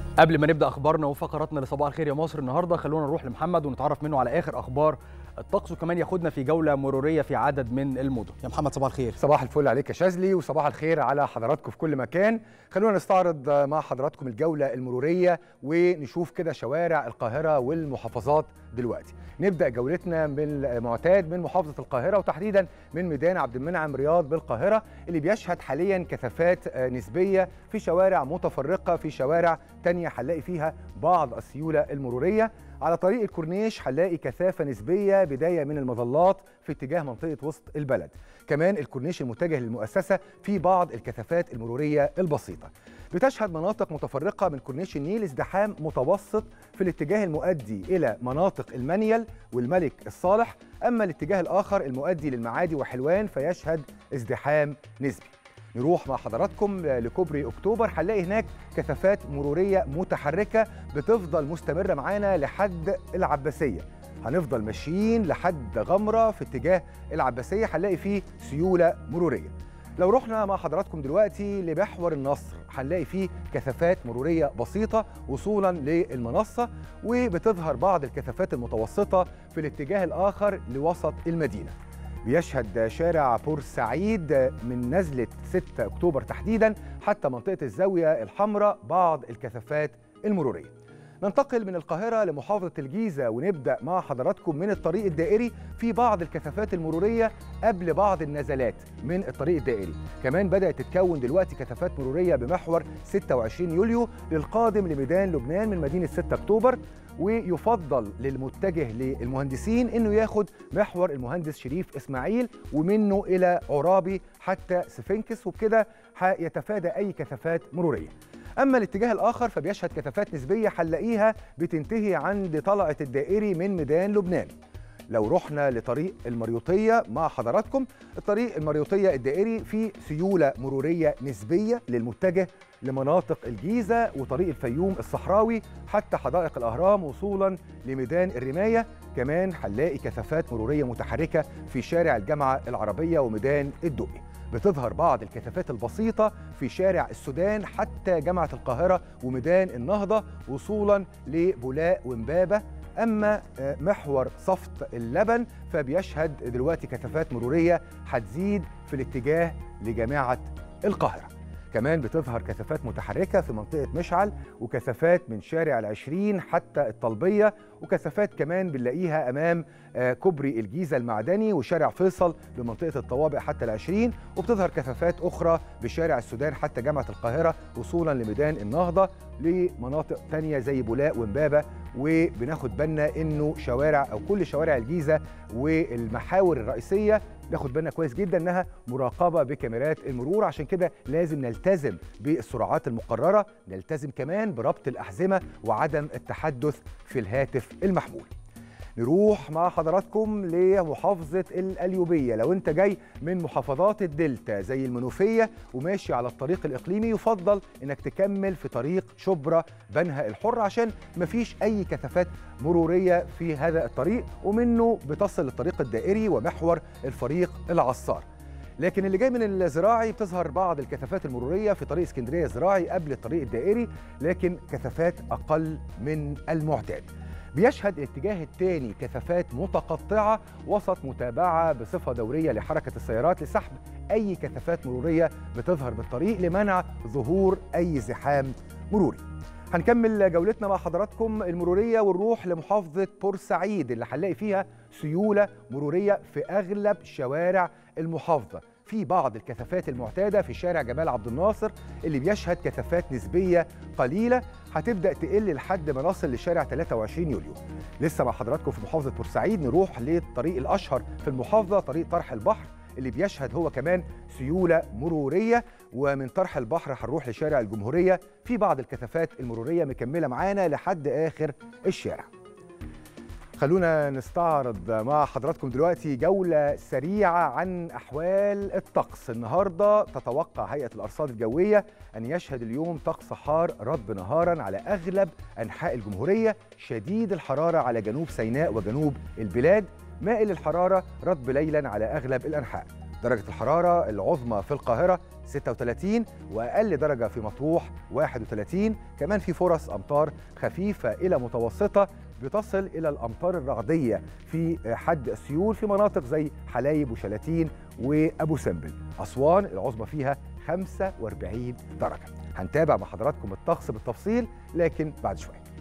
قبل ما نبدا اخبارنا وفقراتنا لصباح الخير يا مصر النهارده خلونا نروح لمحمد ونتعرف منه على اخر اخبار الطقس وكمان ياخدنا في جوله مروريه في عدد من المدن يا محمد صباح الخير صباح الفل عليك يا شاذلي وصباح الخير على حضراتكم في كل مكان خلونا نستعرض مع حضراتكم الجولة المرورية ونشوف كده شوارع القاهرة والمحافظات دلوقتي نبدأ جولتنا من المعتاد من محافظة القاهرة وتحديدا من ميدان عبد المنعم رياض بالقاهرة اللي بيشهد حاليا كثافات نسبية في شوارع متفرقة في شوارع تانية هنلاقي فيها بعض السيولة المرورية على طريق الكورنيش هنلاقي كثافة نسبية بداية من المظلات في اتجاه منطقة وسط البلد كمان الكورنيش المتجه للمؤسسة في بعض الكثافات المرورية البسيطة بتشهد مناطق متفرقة من كورنيش النيل ازدحام متوسط في الاتجاه المؤدي إلى مناطق المنيل والملك الصالح أما الاتجاه الآخر المؤدي للمعادي وحلوان فيشهد ازدحام نسبي نروح مع حضراتكم لكوبري اكتوبر هنلاقي هناك كثافات مروريه متحركه بتفضل مستمره معانا لحد العباسيه هنفضل ماشيين لحد غمره في اتجاه العباسيه هنلاقي فيه سيوله مروريه لو رحنا مع حضراتكم دلوقتي لمحور النصر هنلاقي فيه كثافات مروريه بسيطه وصولا للمنصه وبتظهر بعض الكثافات المتوسطه في الاتجاه الاخر لوسط المدينه بيشهد شارع بورسعيد من نزلة 6 أكتوبر تحديدا حتى منطقة الزاوية الحمراء بعض الكثافات المرورية ننتقل من القاهرة لمحافظة الجيزة ونبدأ مع حضراتكم من الطريق الدائري في بعض الكثافات المرورية قبل بعض النزلات من الطريق الدائري كمان بدأت تتكون دلوقتي كثافات مرورية بمحور 26 يوليو للقادم لميدان لبنان من مدينة 6 أكتوبر ويفضل للمتجه للمهندسين انه ياخد محور المهندس شريف اسماعيل ومنه الى عرابي حتى سفنكس وبكده هيتفادى اي كثافات مروريه اما الاتجاه الاخر فبيشهد كثافات نسبيه هنلاقيها بتنتهي عند طلعه الدائري من ميدان لبنان لو رحنا لطريق المريوطية مع حضراتكم الطريق المريوطية الدائري فيه سيولة مرورية نسبية للمتجه لمناطق الجيزة وطريق الفيوم الصحراوي حتى حدائق الأهرام وصولا لميدان الرماية كمان هنلاقي كثافات مرورية متحركة في شارع الجامعة العربية وميدان الدقي بتظهر بعض الكثافات البسيطة في شارع السودان حتى جامعة القاهرة وميدان النهضة وصولا لبولاق ومبابة أما محور صفت اللبن فبيشهد دلوقتي كثافات مرورية هتزيد في الاتجاه لجامعة القاهرة كمان بتظهر كثافات متحركة في منطقة مشعل وكثافات من شارع العشرين حتى الطلبية وكثافات كمان بنلاقيها أمام كوبري الجيزة المعدني وشارع فيصل بمنطقة الطوابق حتى العشرين وبتظهر كثافات أخرى بشارع السودان حتى جامعة القاهرة وصولا لميدان النهضة لمناطق تانية زي بولاق ومبابة وبناخد بالنا انه شوارع او كل شوارع الجيزه والمحاور الرئيسيه ناخد بالنا كويس جدا انها مراقبه بكاميرات المرور عشان كده لازم نلتزم بالسرعات المقرره نلتزم كمان بربط الاحزمه وعدم التحدث في الهاتف المحمول نروح مع حضراتكم لمحافظة القليوبية لو انت جاي من محافظات الدلتا زي المنوفية وماشي على الطريق الإقليمي يفضل انك تكمل في طريق شبرا بنها الحر عشان مفيش أي كثافات مرورية في هذا الطريق ومنه بتصل للطريق الدائري ومحور الفريق العصار لكن اللي جاي من الزراعي بتظهر بعض الكثافات المرورية في طريق اسكندرية الزراعي قبل الطريق الدائري لكن كثافات أقل من المعتاد بيشهد الاتجاه الثاني كثافات متقطعة وسط متابعة بصفة دورية لحركة السيارات لسحب أي كثافات مرورية بتظهر بالطريق لمنع ظهور أي زحام مروري هنكمل جولتنا مع حضراتكم المرورية ونروح لمحافظة بورسعيد اللي هنلاقي فيها سيولة مرورية في أغلب شوارع المحافظة في بعض الكثافات المعتادة في شارع جمال عبد الناصر اللي بيشهد كثافات نسبية قليلة هتبدأ تقل لحد ما نصل لشارع 23 يوليو لسه مع حضراتكم في محافظة بورسعيد نروح للطريق الأشهر في المحافظة طريق طرح البحر اللي بيشهد هو كمان سيولة مرورية ومن طرح البحر هنروح لشارع الجمهورية في بعض الكثافات المرورية مكملة معانا لحد آخر الشارع خلونا نستعرض مع حضراتكم دلوقتي جولة سريعة عن أحوال الطقس النهاردة تتوقع هيئة الأرصاد الجوية أن يشهد اليوم طقس حار رطب نهارا على أغلب أنحاء الجمهورية شديد الحرارة على جنوب سيناء وجنوب البلاد مائل الحرارة رطب ليلا على أغلب الأنحاء درجة الحرارة العظمى في القاهرة 36 وأقل درجة في مطروح 31 كمان في فرص أمطار خفيفة إلى متوسطة بتصل إلى الأمطار الرعدية في حد السيول في مناطق زي حلايب وشلاتين وأبو سمبل أسوان العظمى فيها 45 درجة هنتابع مع حضراتكم الطقس بالتفصيل لكن بعد شوية